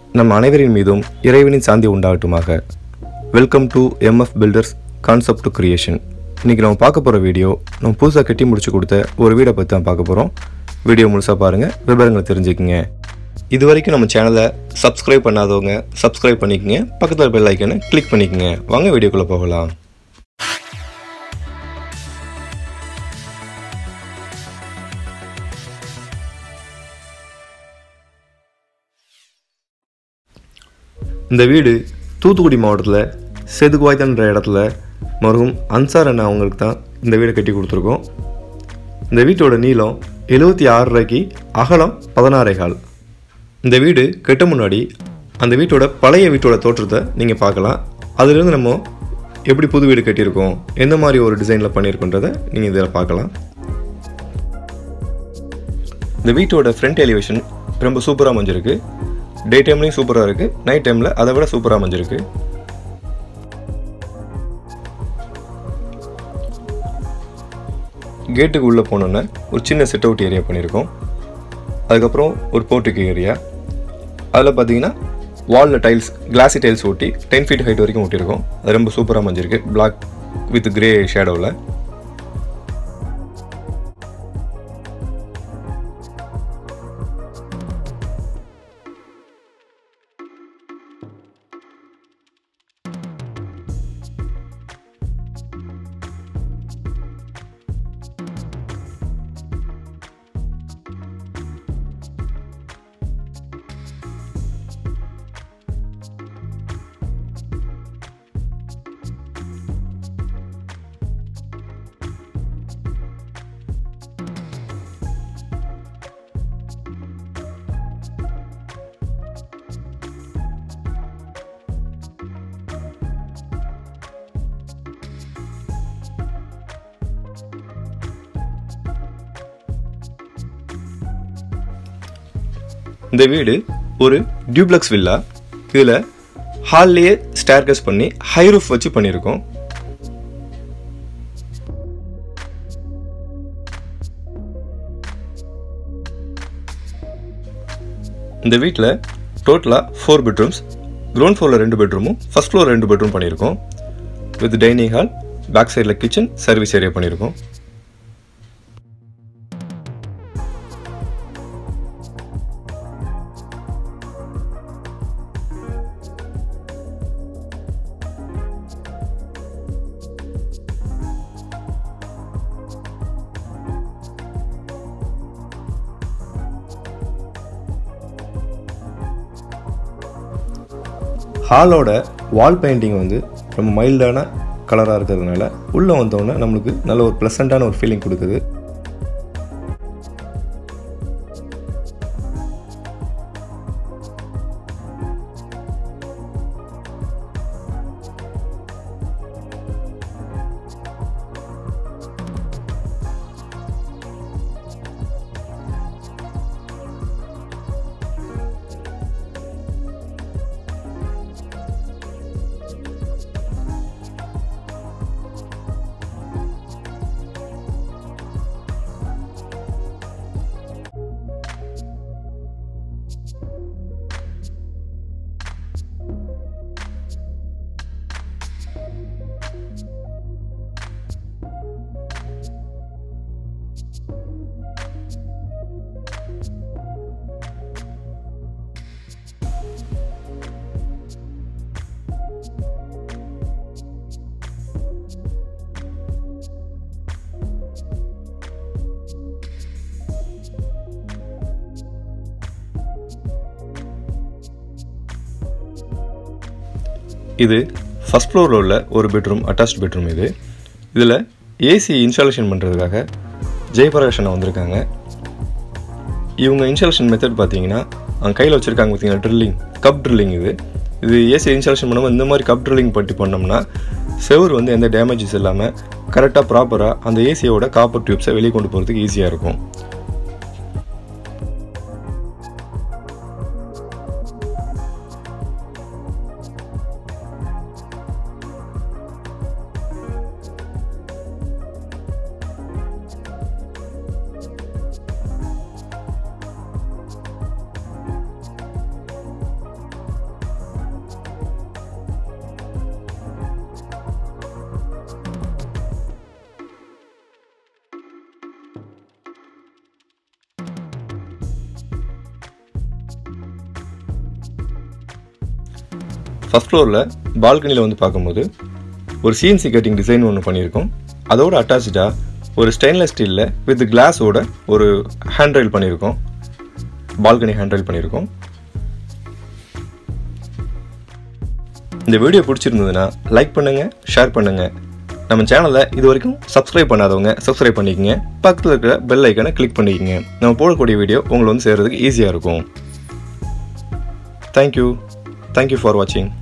நம் அனைவரின் மீதும் இறைவனின் சாந்தி உண்டாகட்டுமாக welcome to MF builders concept to creation இன்றைக்கி நம்ம பார்க்க போகிற வீடியோ நம்ம புதுசாக கட்டி முடிச்சு கொடுத்த ஒரு வீடை பற்றி தான் பார்க்க போகிறோம் வீடியோ முழுசாக பாருங்கள் விவரங்களை தெரிஞ்சுக்கங்க இது வரைக்கும் நம்ம சேனலை சப்ஸ்கிரைப் பண்ணாதவங்க சப்ஸ்கிரைப் பண்ணிக்கங்க பக்கத்தில் பெல் ஐக்கனை கிளிக் பண்ணிக்கங்க வாங்க வீடியோக்குள்ளே போகலாம் இந்த வீடு தூத்துக்குடி மாவட்டத்தில் செதுக்குவாய்த்தன்ற இடத்துல மருகும் அன்சார் அண்ணா அவங்களுக்கு தான் இந்த வீடை கட்டி கொடுத்துருக்கோம் இந்த வீட்டோட நீளம் எழுபத்தி ஆறு ரூபாய்க்கு அகலம் பதினாறே கால் இந்த வீடு கட்ட முன்னாடி அந்த வீட்டோட பழைய வீட்டோட தோற்றத்தை நீங்கள் பார்க்கலாம் அதிலிருந்து நம்ம எப்படி புது வீடு கட்டியிருக்கோம் எந்த மாதிரி ஒரு டிசைனில் பண்ணியிருக்கோன்றதை நீங்கள் இதில் பார்க்கலாம் இந்த வீட்டோட ஃப்ரண்ட் எலிவேஷன் ரொம்ப சூப்பராக அமைஞ்சிருக்கு டே டைம்லேயும் சூப்பராக இருக்குது நைட் டைமில் அதை விட சூப்பராக அமைஞ்சிருக்கு கேட்டுக்கு உள்ளே போனோன்னே ஒரு சின்ன செட் அவுட் ஏரியா பண்ணியிருக்கோம் அதுக்கப்புறம் ஒரு போர்ட்டுக்கு ஏரியா அதில் பார்த்தீங்கன்னா வாலில் டைல்ஸ் கிளாசி டைல்ஸ் ஒட்டி டென் ஃபீட் ஹைட் வரைக்கும் ஒட்டியிருக்கோம் அது ரொம்ப சூப்பராக அமைஞ்சிருக்கு பிளாக் வித் கிரே ஷேடோவில் இந்த வீடு ஒரு டியூப்ளக்ஸ் வில்லா இதில் ஹால்லேயே ஸ்டேர்கஸ் பண்ணி ஹை ரூஃப் வச்சு பண்ணியிருக்கோம் இந்த வீட்டில் டோட்டலாக ஃபோர் பெட்ரூம்ஸ் கிரவுண்ட் ஃப்ளோரில் ரெண்டு பெட்ரூமும் ஃபர்ஸ்ட் ஃப்ளோர் ரெண்டு பெட்ரூம் பண்ணியிருக்கோம் வித் டைனிங் ஹால் பேக் சைடில் கிச்சன் சர்வீஸ் ஏரியா பண்ணியிருக்கோம் ஹாலோட வால் பெயிண்டிங் வந்து ரொம்ப மைல்டான கலராக இருக்கிறதுனால உள்ளே வந்தோடனே நம்மளுக்கு நல்ல ஒரு ப்ளசண்ட்டான ஒரு ஃபீலிங் கொடுக்குது இது ஃபஸ்ட் ஃப்ளோரில் உள்ள ஒரு பெட்ரூம் அட்டாச்ட் பெட்ரூம் இது இதில் ஏசி இன்ஸ்டாலேஷன் பண்ணுறதுக்காக ஜெயபிரகாஷ் அண்ணா வந்திருக்காங்க இவங்க இன்ஸ்டாலேஷன் மெத்தட் பார்த்தீங்கன்னா அவங்க கையில் வச்சுருக்காங்க பார்த்தீங்கன்னா ட்ரில்லிங் கப் ட்ரில்லிங் இது இது ஏசி இன்ஸ்டாலேஷன் பண்ணும்போது இந்த மாதிரி கப் ட்ரில்லிங் பட்டி பண்ணோம்னா செவர் வந்து எந்த டேமேஜஸ் இல்லாமல் கரெக்டாக ப்ராப்பராக அந்த ஏசியோட காப்பர் டியூப்ஸை வெளியே கொண்டு போகிறதுக்கு ஈஸியாக இருக்கும் ஃபஸ்ட் ஃப்ளோரில் பால்கனியில் வந்து பார்க்கும்போது ஒரு சிஎன்சி கட்டிங் டிசைன் ஒன்று பண்ணியிருக்கோம் அதோட அட்டாச்சாக ஒரு ஸ்டெயின்லெஸ் ஸ்டீலில் வித் கிளாஸோட ஒரு ஹேண்ட் ரைல் பண்ணியிருக்கோம் பால்கனி ஹேண்ட் ரைல் பண்ணியிருக்கோம் இந்த வீடியோ பிடிச்சிருந்ததுன்னா லைக் பண்ணுங்கள் ஷேர் பண்ணுங்கள் நம்ம சேனலை இது வரைக்கும் சப்ஸ்கிரைப் பண்ணாதவங்க சப்ஸ்கிரைப் பண்ணிக்கங்க பக்கத்தில் இருக்கிற பெல் ஐக்கனை கிளிக் பண்ணிக்கங்க நம்ம போடக்கூடிய வீடியோ உங்களை வந்து சேர்கிறதுக்கு ஈஸியாக இருக்கும் தேங்க்யூ தேங்க்யூ ஃபார் வாட்சிங்